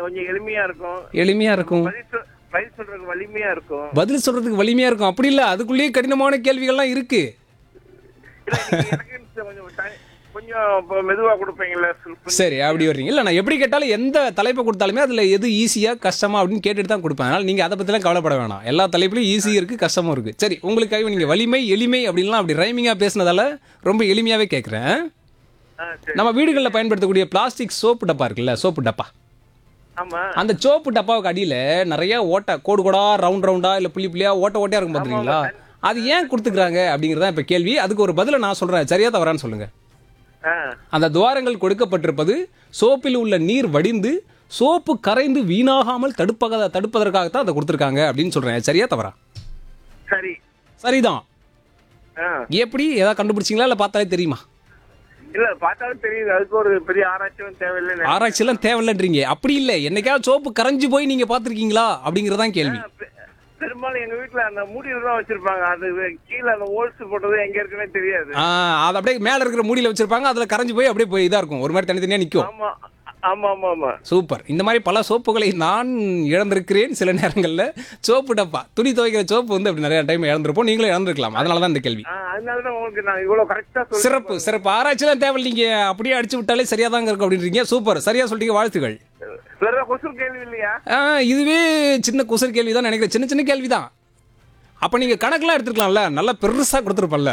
கொஞ்சம் எளிமையா இருக்கும் எளிமையா இருக்கும் பதில் சொல்- பதில் சொல்றதுக்கு வலிமையா இருக்கும் பதில் சொல்றதுக்கு வலிமையா இருக்கும் அப்படி இல்ல அதுக்குள்ளேயே கடினமான கேள்விகள்லாம் இருக்கு இல்ல நீங்க எனக்கு கொஞ்சம் ti- கொஞ்சம் இப்ப மெதுவா கொடுப்பீங்கல்ல ಸ್ವಲ್ಪ- சரி அப்படி வர்றீங்க இல்ல நான் எப்படி கேட்டாலும் எந்த தலைப்பை கொடுத்தாலுமே அதுல எது ஈஸியா கஷ்டமா அப்படின்னு கேட்டுட்டு தான் கொடுப்பேன் அதனால நீங்க அதை பத்திலாம் கவலைப்பட வேணாம் எல்லா தலைப்புலயும் ஈஸி இருக்கு கஷ்டமும் இருக்கு சரி உங்களுக்காக நீங்க வலிமை எளிமை அப்படின்லாம் அப்படி ரைமிங்கா பேசுனதால ரொம்ப எளிமையாவே கேட்கறேன் ஆ, சரி. நம்ம வீடுகளில் பயன்படுத்தக்கூடிய பிளாஸ்டிக் சோப்பு டப்பா இருக்குல்ல சோப்பு டப்பா ஆமா அந்த சோப்பு டப்பாவுக்கு அடியில நிறைய ஓட்டை கோடு கோடா ரவுண்ட் ரவுண்டா இல்ல புள்ளி புள்ளியா ஓட்ட ஓட்டையா இருக்கும் பாத்துருக்கீங்களா அது ஏன் கொடுத்துக்கிறாங்க அப்படிங்கறத இப்ப கேள்வி அதுக்கு ஒரு பதில நான் சொல்றேன் சரியா தவறான்னு சொல்லுங்க ஆ, அந்த துவாரங்கள் கொடுக்கப்பட்டிருப்பது சோப்பில் உள்ள நீர் வடிந்து சோப்பு கரைந்து வீணாகாமல் தடுப்பக தடுப்பதற்காகத்தான் அதை கொடுத்துருக்காங்க அப்படின்னு சொல்றேன் சரியா தவறா சரி சரிதான் ஆ. எப்படி ஏதாவது கண்டுபிடிச்சிங்களா இல்ல பார்த்தாலே தெரியுமா இல்ல பார்த்தாலும் தெரியுது அதுக்கு ஒரு பெரிய ஆராய்ச்சியும் தேவையில்லை ஆராய்ச்சி எல்லாம் தேவையில்லன்றீங்க அப்படி இல்லை என்னைக்காவது சோப்பு கரைஞ்சு போய் நீங்க பார்த்திருக்கீங்களா அப்படிங்கறதான் கேள்வி பெ- பெரும்பாலும் எங்க வீட்டுல அந்த மூடியில தான் வச்சிருப்பாங்க அது கீழே அந்த ஹோல்ஸ் போட்டது எங்க இருக்குன்னே தெரியாது ஆ, அது அப்படியே மேல இருக்கிற மூடியில வச்சிருப்பாங்க அதுல கரைஞ்சு போய் அப்படியே போய் இதா இருக்கும் ஒரு மாதிரி தனித்தனியா நிக்கும் ஆமா ஆமா ஆமா ஆமா சூப்பர் இந்த மாதிரி பல சோப்புகளை நான் இழந்திருக்கிறேன் சில நேரங்கள்ல சோப்பு டப்பா துணி துவைக்கிற சோப்பு வந்து அப்படி நிறைய டைம் இழந்திருப்போம் நீங்களும் இழந்திருக்கலாம் அதனால தான் இந்த கேள்வி ஆ, அதனாலதான் உங்களுக்கு நான் இவ்வளவு கரெக்டா சொல்றேன் சிறப்பு சிறப்பு ஆராய்ச்சிலாம் தேவையில்லைங்க அப்படியே அடிச்சு விட்டாலே சரியா தாங்க இருக்கும் அப்படின்றீங்க சூப்பர் சரியா சொல்லிட்டீங்க வாழ்த்துக்கள் வேற கொசு கேள்வி இல்லையா ஆ, இதுவே சின்ன குசர் கேள்வி தான் நினைக்கிறேன் சின்ன சின்ன கேள்வி தான் அப்ப நீங்க கணக்கெல்லாம் எடுத்துக்கலாம்ல நல்லா பெருசா கொடுத்துருப்பல்ல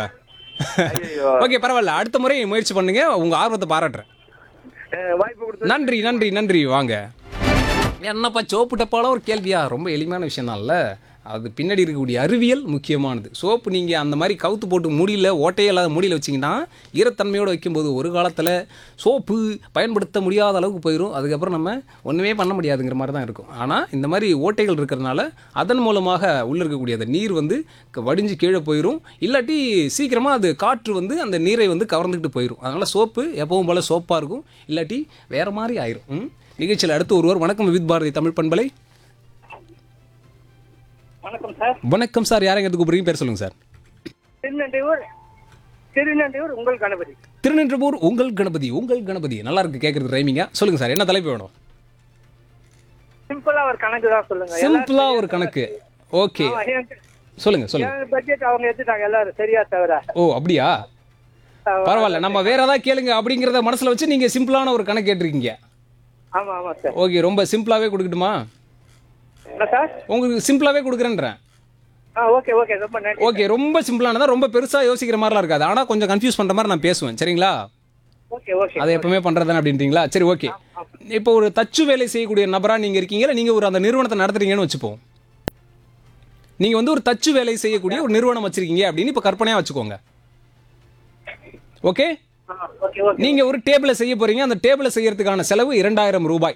ஐயோ ஓகே பரவாயில்ல அடுத்த முறை முயற்சி பண்ணுங்க உங்க ஆர்வத்தை பாராட்டுறேன் வாய்ப்பு கொடுத்து நன்றி நன்றி நன்றி வாங்க என்னப்பா சோப்பு டப்பாலாம் ஒரு கேள்வியா ரொம்ப எளிமையான விஷயம் தான்ல அது பின்னாடி இருக்கக்கூடிய அறிவியல் முக்கியமானது சோப்பு நீங்கள் அந்த மாதிரி கவுத்து போட்டு முடியல ஓட்டையே இல்லாத முடியல வச்சிங்கன்னா ஈரத்தன்மையோடு வைக்கும்போது ஒரு காலத்தில் சோப்பு பயன்படுத்த முடியாத அளவுக்கு போயிடும் அதுக்கப்புறம் நம்ம ஒன்றுமே பண்ண முடியாதுங்கிற மாதிரி தான் இருக்கும் ஆனால் இந்த மாதிரி ஓட்டைகள் இருக்கிறதுனால அதன் மூலமாக உள்ள இருக்கக்கூடிய அந்த நீர் வந்து க- வடிஞ்சு கீழே போயிடும் இல்லாட்டி சீக்கிரமாக அது காற்று வந்து அந்த நீரை வந்து கவர்ந்துக்கிட்டு போயிடும் அதனால் சோப்பு எப்பவும் போல் சோப்பாக இருக்கும் இல்லாட்டி வேற மாதிரி ஆயிரும் ம்? நிகழ்ச்சியில் அடுத்து ஒருவர் வணக்கம் வித் பாரதி தமிழ் பண்பலை வணக்கம் சார் வணக்கம் சார் யாரைங்க எதுக்கு கூப்பிடுறீங்க பேர் சொல்லுங்க சார் திருநண்டையூர் திருநண்டையூர் உங்கள் கணபதி திருநின்றபூர் உங்கள் கணபதி உங்கள் கணபதி நல்லா இருக்கு கேட்கறது ரைமிங்க சொல்லுங்க சார் என்ன தலைப்பு வேணும் சிம்பிளா ஒரு கணக்கு தான் சொல்லுங்க சிம்பிளா ஒரு கணக்கு ஓகே சொல்லுங்க சொல்லுங்க பட்ஜெட் அவங்க எடுத்துட்டாங்க எல்லாரும் சரியா தவிர ஓ அப்படியா பரவாயில்ல நம்ம வேற ஏதாவது கேளுங்க அப்படிங்கறத மனசுல வச்சு நீங்க சிம்பிளான ஒரு கணக்கு கேட்டிருக்கீங்க ஆமா ஆமா சார் ஓகே ரொம்ப சிம்பிளாவே கொடுக்கட்டுமா என்ன சார் உங்களுக்கு சிம்பிளாவே கொடுக்குறேன்றேன் ஆ ஓகே ஓகே ரொம்ப நன்றி ஓகே ரொம்ப சிம்பிளானதா ரொம்ப பெருசா யோசிக்கிற மாதிரிலாம் இருக்காது ஆனா கொஞ்சம் கன்ஃபியூஸ் பண்ற மாதிரி நான் பேசுவேன் சரிங்களா ஓகே ஓகே அதை எப்பவுமே பண்றதுதானே அப்படின்றீங்களா சரி ஓகே இப்போ ஒரு தச்சு வேலை செய்யக்கூடிய நபரா நீங்க இருக்கீங்களா நீங்க ஒரு அந்த நிறுவனத்தை நடத்துறீங்கன்னு வச்சுப்போம் நீங்க வந்து ஒரு தச்சு வேலை செய்யக்கூடிய ஒரு நிறுவனம் வச்சிருக்கீங்க அப்படின்னு இப்ப கற்பனையா வச்சுக்கோங்க ஓகே ஓகே ஓகே நீங்க ஒரு டேபிளை செய்ய போறீங்க அந்த டேபிளை செய்யறதுக்கான செலவு இரண்டாயிரம் ரூபாய்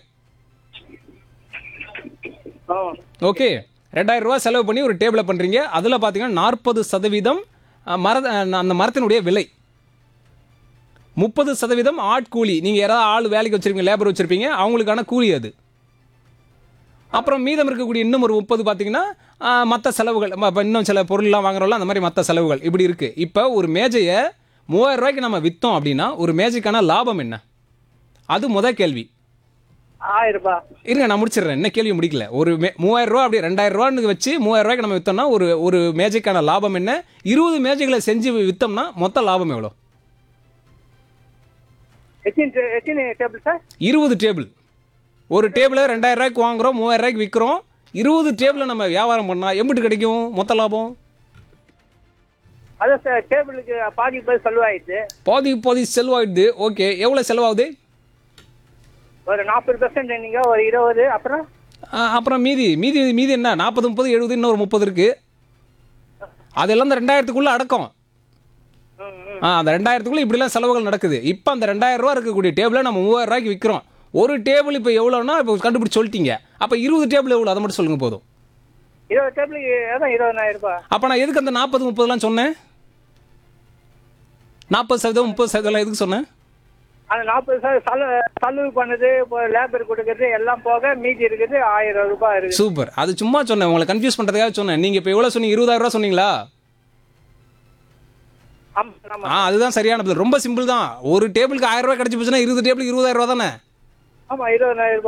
ஆ ஓகே ரெண்டாயிரம் ரூபாய் செலவு பண்ணி ஒரு டேபிளை பண்றீங்க அதுல பாத்தீங்கன்னா நாற்பது சதவீதம் அஹ், மர அஹ், அந்த மரத்தினுடைய விலை முப்பது சதவீதம் ஆட்கூலி நீங்க யாராவது ஆள் வேலைக்கு வச்சிருப்பீங்க லேபர் வச்சிருப்பீங்க அவங்களுக்கான கூலி அது அப்புறம் மீதம் இருக்கக்கூடிய இன்னும் ஒரு முப்பது பார்த்தீங்கன்னா மற்ற செலவுகள் ம- இப்ப இன்னும் சில பொருள்லாம் வாங்குறோம்ல அந்த மாதிரி மற்ற செலவுகள் இப்படி இருக்கு இப்போ ஒரு மேஜையை மூவாயிரம் ரூபாய்க்கு நம்ம விற்றோம் அப்படின்னா ஒரு மேஜைக்கான லாபம் என்ன அது முத கேள்வி ஆயிரம் ரூபாய் இருங்க நான் முடிச்சிடுறேன் என்ன கேள்வி முடிக்கல ஒரு மே மூவாயிரம் ரூபா அப்படி ரெண்டாயிரம் ரூபான்னு வச்சு மூவாயிரம் ரூபாய்க்கு நம்ம விற்றோம்னா ஒரு ஒரு மேஜைக்கான லாபம் என்ன இருபது மேஜைகளை செஞ்சு விற்றோம்னா மொத்த லாபம் எவ்வளோ எத்தனை எத்தனை டேபிள் சார் இருபது டேபிள் ஒரு டேபிளை ரெண்டாயிரம் ரூபாய்க்கு வாங்குறோம் மூவாயிரம் ரூபாய்க்கு விற்கிறோம் இருபது டேபிளை நம்ம வியாபாரம் பண்ணால் எம்பிட்டு கிடைக்கும் மொத்த லாபம் அதான் சார் டேபிளுக்கு பாதி பேர் செலவாயிடுது பாதி பாதி செலவாயிடுது ஓகே எவ்வளோ செலவாகுது ஒரு நாற்பது பெர்சன்ட் நீங்க ஒரு இருபது அப்புறம் ஆ, அப்புறம் மீதி மீதி மீதி என்ன நாற்பது முப்பது எழுபது இன்னும் ஒரு முப்பது இருக்கு அதெல்லாம் அந்த ரெண்டாயிரத்துக்குள்ள அடக்கம் ம், ம். ஆ அந்த ரெண்டாயிரத்துக்குள்ள இப்படிலாம் செலவுகள் நடக்குது இப்போ அந்த ரெண்டாயிரம் ரூபா இருக்கக்கூடிய டேபிளை நம்ம மூவாயிரம் ரூபாய்க்கு விற்கிறோம் ஒரு டேபிள் இப்போ எவ்வளோன்னா இப்போ கண்டுபிடிச்சு சொல்லிட்டீங்க அப்போ இருபது டேபிள் எவ்வளோ அதை மட்டும் சொல்லுங்க போதும் இருபது டேபிளுக்கு அதான் இருபதாயிரம் ரூபாய் அப்போ நான் எதுக்கு அந்த நாற்பது முப்பதுலாம் சொன்னேன் நாற்பது சதவீதம் முப்பது சதவீதம் எதுக்கு சொன்னேன் அந்த நாற்பது சார் செலவு செலவு பண்ணது இப்போ லேபர் கொடுக்கறது எல்லாம் போக மீதி இருக்குது ஆயிரம் ரூபாய் இருக்குது சூப்பர் அது சும்மா சொன்னேன் உங்களை கன்ஃபியூஸ் பண்ணுறதுக்காக சொன்னேன் நீங்கள் இப்போ எவ்வளோ சொன்னீங்க இருபதாயிரம் ரூபா சொன்னீங்களா ஆமா ஆமா ஆ அதுதான் சரியான பதில் ரொம்ப சிம்பிள் தான் ஒரு டேபிளுக்கு ஆயிரம் ரூபாய் கிடைச்சி போச்சுன்னா இருபது டேபிளுக்கு இருபதாயிரம் ரூபா தானே ஆமா இருபதாயிரம் ரூபாய்